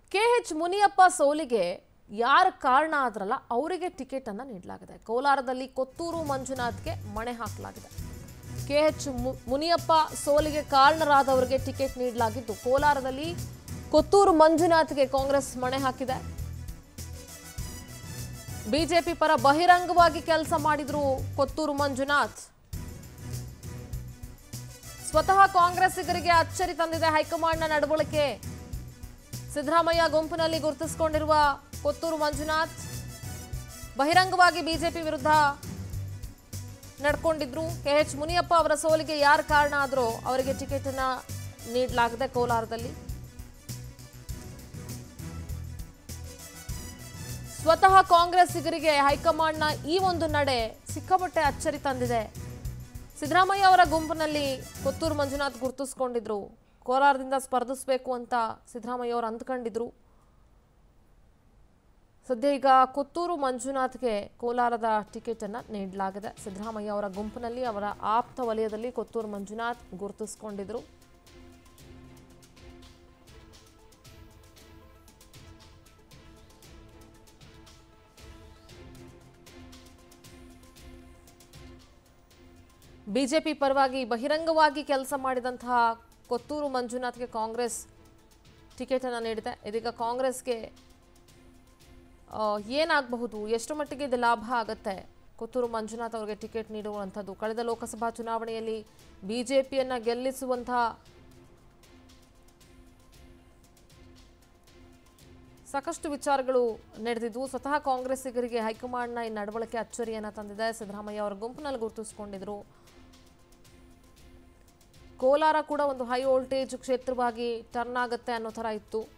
K H Muniyappa ಸೋಲಿಗೆ ಯಾರು ಕಾರಣ ಆದ್ರಲ್ಲ ಅವರಿಗೆ ಟಿಕೆಟ್ ಅನ್ನ ನೀಡಲಾಗಿದೆ ಕೋಲಾರದಲ್ಲಿ ಕೊತ್ತೂರು ಮಂಜುನಾಥ್ಗೆ ಮಣೆ ಹಾಕಲಾಗಿದೆ ಕೆ ಎಚ್ ಮುನಿಯಪ್ಪ ಸೋಲಿಗೆ ಕಾರಣರಾದವರಿಗೆ ಟಿಕೆಟ್ ನೀಡಲಾಗಿದ್ದು ಕೋಲಾರದಲ್ಲಿ ಕೊತ್ತೂರು ಮಂಜುನಾಥ್ಗೆ ಕಾಂಗ್ರೆಸ್ ಮಣೆ ಹಾಕಿದೆ ಬಿಜೆಪಿ ಪರ ಬಹಿರಂಗವಾಗಿ ಕೆಲಸ ಮಾಡಿದ್ರು ಕೊತ್ತೂರು ಮಂಜುನಾಥ್ ಸ್ವತಃ ಕಾಂಗ್ರೆಸ್ಸಿಗರಿಗೆ ಅಚ್ಚರಿ ತಂದಿದೆ ಹೈಕಮಾಂಡ್ನ ನಡವಳಿಕೆ ಸಿದ್ದರಾಮಯ್ಯ ಗುಂಪಿನಲ್ಲಿ ಗುರುತಿಸಿಕೊಂಡಿರುವ ಕೊತ್ತೂರು ಮಂಜುನಾಥ್ ಬಹಿರಂಗವಾಗಿ ಬಿಜೆಪಿ ವಿರುದ್ಧ ನಡ್ಕೊಂಡಿದ್ರು ಕೆ ಎಚ್ ಮುನಿಯಪ್ಪ ಅವರ ಸೋಲಿಗೆ ಯಾರು ಕಾರಣ ಆದ್ರೋ ಅವರಿಗೆ ಟಿಕೆಟ್ ಅನ್ನ ನೀಡಲಾಗಿದೆ ಕೋಲಾರದಲ್ಲಿ ಸ್ವತಃ ಕಾಂಗ್ರೆಸ್ಸಿಗರಿಗೆ ಹೈಕಮಾಂಡ್ನ ಈ ಒಂದು ನಡೆ ಸಿಕ್ಕಾಪಟ್ಟೆ ಅಚ್ಚರಿ ತಂದಿದೆ ಸಿದ್ದರಾಮಯ್ಯ ಅವರ ಗುಂಪಿನಲ್ಲಿ ಕೊತ್ತೂರು ಮಂಜುನಾಥ್ ಗುರುತಿಸ್ಕೊಂಡಿದ್ರು ಕೋಲಾರದಿಂದ ಸ್ಪರ್ಧಿಸಬೇಕು ಅಂತ ಸಿದ್ದರಾಮಯ್ಯ ಅವರು ಅಂದ್ಕೊಂಡಿದ್ರು ಸದ್ಯ ಈಗ ಕೊತ್ತೂರು ಮಂಜುನಾಥ್ಗೆ ಕೋಲಾರದ ಟಿಕೆಟ್ ಅನ್ನ ನೀಡಲಾಗಿದೆ ಸಿದ್ದರಾಮಯ್ಯ ಅವರ ಗುಂಪಿನಲ್ಲಿ ಅವರ ಆಪ್ತ ವಲಯದಲ್ಲಿ ಕೊತ್ತೂರು ಮಂಜುನಾಥ್ ಗುರುತಿಸ್ಕೊಂಡಿದ್ರು ಬಿಜೆಪಿ ಪರವಾಗಿ ಬಹಿರಂಗವಾಗಿ ಕೆಲಸ ಮಾಡಿದಂತಹ ಕೊತ್ತೂರು ಮಂಜುನಾಥ್ಗೆ ಕಾಂಗ್ರೆಸ್ ಟಿಕೆಟ್ ಅನ್ನು ನೀಡಿದೆ ಇದೀಗ ಕಾಂಗ್ರೆಸ್ಗೆ ಆ, ಏನಾಗಬಹುದು ಎಷ್ಟು ಮಟ್ಟಿಗೆ ಇದು ಲಾಭ ಆಗುತ್ತೆ ಕೊತ್ತೂರು ಮಂಜುನಾಥ್ ಅವರಿಗೆ ಟಿಕೆಟ್ ನೀಡುವಂಥದ್ದು ಕಳೆದ ಲೋಕಸಭಾ ಚುನಾವಣೆಯಲ್ಲಿ ಬಿಜೆಪಿಯನ್ನ ಗೆಲ್ಲಿಸುವಂತಹ ಸಾಕಷ್ಟು ವಿಚಾರಗಳು ನಡೆದಿದ್ವು ಸ್ವತಃ ಕಾಂಗ್ರೆಸ್ಸಿಗರಿಗೆ ಹೈಕಮಾಂಡ್ನ ಈ ನಡವಳಿಕೆ ಅಚ್ಚರಿಯನ್ನ ತಂದಿದೆ ಸಿದ್ದರಾಮಯ್ಯ ಅವರ ಗುಂಪಿನಲ್ಲಿ ಗುರುತಿಸಿಕೊಂಡಿದ್ರು ಕೋಲಾರ ಕೂಡ ಒಂದು ಹೈ ವೋಲ್ಟೇಜ್ ಕ್ಷೇತ್ರವಾಗಿ ಟರ್ನ್ ಆಗುತ್ತೆ ಅನ್ನೋ ಥರ ಇತ್ತು